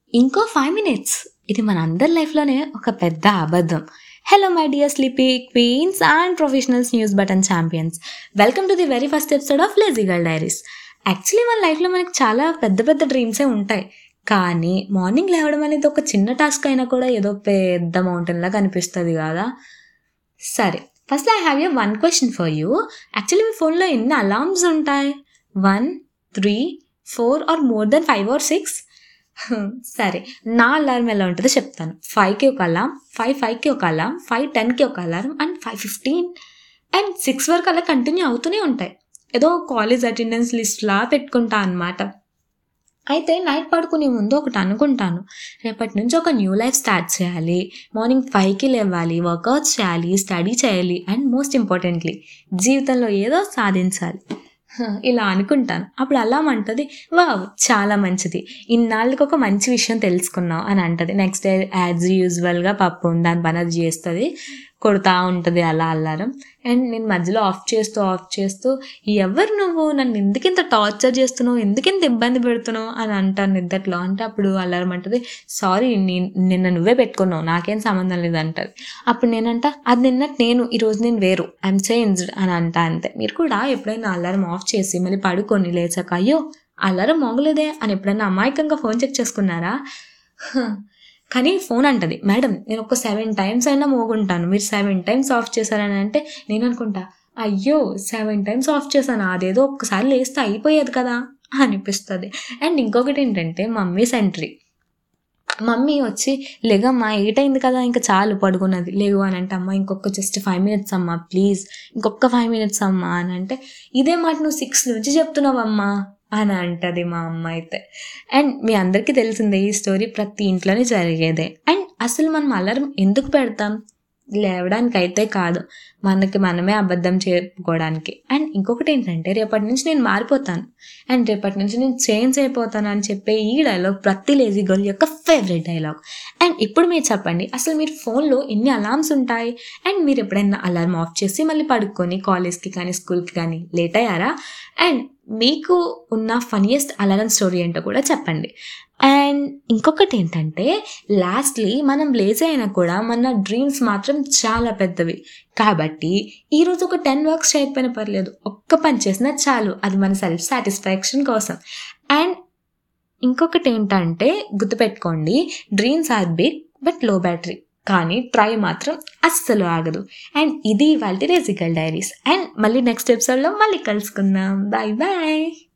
ఇంకో five minutes ఇది మన అందరి లైఫ్లోనే ఒక పెద్ద అబద్ధం hello my dear sleepy queens and professionals news button champions welcome to the very first episode of lazy girl diaries actually మన లైఫ్లో మనకి చాలా పెద్ద పెద్ద డ్రీమ్సే ఉంటాయి కానీ మార్నింగ్ లేవడం అనేది ఒక చిన్న టాస్క్ అయినా కూడా ఏదో పెద్ద మౌంటైన్లా కనిపిస్తుంది కదా సరే first I have you one question for you actually మీ ఫోన్లో ఎన్ని అలార్మ్స్ ఉంటాయి one three four or more than five or six సరే నా అలారం ఎలా ఉంటుందో చెప్తాను ఫైవ్కి ఒక అలారం ఫైవ్ ఫైవ్కి ఒక అలారం ఫైవ్ టెన్కి ఒక alarm and five fifteen and six వరకు అలా కంటిన్యూ అవుతూనే ఉంటాయి ఏదో కాలేజ్ అటెండెన్స్ లిస్ట్లా పెట్టుకుంటా అనమాట అయితే నైట్ పడుకునే ముందు ఒకటి అనుకుంటాను రేపటి నుంచి ఒక న్యూ లైఫ్ స్టార్ట్ చేయాలి మార్నింగ్ ఫైవ్కి లేవాలి వర్కౌట్స్ చేయాలి స్టడీ చేయాలి అండ్ మోస్ట్ ఇంపార్టెంట్లీ జీవితంలో ఏదో సాధించాలి హ, ఇలా అనుకుంటాను అప్పుడు అలా అంటది వావ్ చాలా మంచిది ఇన్నాళ్ళకి ఒక మంచి విషయం తెలుసుకున్నావు అని అంటది నెక్స్ట్ డే యాజ్ యూజువల్గా పప్పు దాని పని అది చేస్తుంది కొడుతూ ఉంటుంది అలా అల్లారం అండ్ నేను మధ్యలో ఆఫ్ చేస్తూ ఆఫ్ చేస్తూ ఎవరు నువ్వు నన్ను ఎందుకు ఇంత టార్చర్ చేస్తున్నావు ఎందుకు ఇంత ఇబ్బంది పెడుతున్నావు అని అంటాను నిద్దట్లో అంటే అప్పుడు అల్లారం అంటది సారీ నిన్న నువ్వే పెట్టుకున్నావు నాకేం సంబంధం లేదు అంటది అప్పుడు నేనంట అది నిన్నట్టు నేను ఈరోజు నేను వేరు ఐఎమ్ చేంజ్డ్ అని అంట అంతే మీరు కూడా ఎప్పుడైనా అలారం ఆఫ్ చేసి మళ్ళీ పడుకొని లేచాక అయ్యో అలారం మోగలేదే అని ఎప్పుడైనా అమాయకంగా ఫోన్ చెక్ చేసుకున్నారా హ. కానీ ఫోన్ అంటది మేడం నేను ఒక సెవెన్ టైమ్స్ అయినా మోగుంటాను మీరు సెవెన్ టైమ్స్ ఆఫ్ చేశారని అంటే నేను అనుకుంటా అయ్యో సెవెన్ టైమ్స్ ఆఫ్ చేశాను అదేదో ఒక్కసారి లేస్తే అయిపోయేది కదా అనిపిస్తుంది అండ్ ఇంకొకటి ఏంటంటే మమ్మీ సెంట్రీ మమ్మీ వచ్చి లేగమ్మా ఎయిట్ అయింది కదా ఇంకా చాలు పడుకున్నది లేవు అని అంటే అమ్మ ఇంకొక జస్ట్ ఫైవ్ మినిట్స్ అమ్మా ప్లీజ్ ఇంకొక ఫైవ్ మినిట్స్ అమ్మా అని అంటే ఇదే మాట నువ్వు సిక్స్ నుంచి చెప్తున్నావమ్మా అని అంటది మా అమ్మ అయితే అండ్ మీ అందరికీ తెలిసిందే ఈ స్టోరీ ప్రతి ఇంట్లోనే జరిగేదే అండ్ అసలు మనం అలారం ఎందుకు పెడతాం లేవడానికి అయితే కాదు మనకి మనమే అబద్ధం చెప్పుకోవడానికి అండ్ ఇంకొకటి ఏంటంటే రేపటి నుంచి నేను మారిపోతాను అండ్ రేపటి నుంచి నేను చేంజ్ అయిపోతాను అని చెప్పే ఈ డైలాగ్ ప్రతి లేజీ గర్ల్ యొక్క ఫేవరెట్ డైలాగ్ అండ్ ఇప్పుడు మీరు చెప్పండి అసలు మీరు ఫోన్లో ఎన్ని అలార్మ్స్ ఉంటాయి అండ్ మీరు ఎప్పుడైనా అలారం ఆఫ్ చేసి మళ్ళీ పడుకొని కాలేజ్కి కానీ స్కూల్కి కానీ లేట్ అయ్యారా అండ్ మీకు ఉన్న ఫనియెస్ట్ అలారం స్టోరీ ఏంటో కూడా చెప్పండి అండ్ ఇంకొకటి ఏంటంటే లాస్ట్లీ మనం లేజ్ అయినా కూడా మన డ్రీమ్స్ మాత్రం చాలా పెద్దవి కాబట్టి ఈరోజు ఒక టెన్ వర్క్స్ చేయకపోయినా పర్లేదు ఒక్క పని చేసినా చాలు అది మన సెల్ఫ్ సాటిస్ఫాక్షన్ కోసం అండ్ ఇంకొకటి ఏంటంటే గుర్తుపెట్టుకోండి dreams are big but low battery కానీ ట్రై మాత్రం అస్సలు ఆగదు అండ్ ఇది వాళ్ళ రేజికల్ డైరీస్ అండ్ మళ్ళీ నెక్స్ట్ ఎపిసోడ్లో మళ్ళీ కలుసుకుందాం బాయ్ బాయ్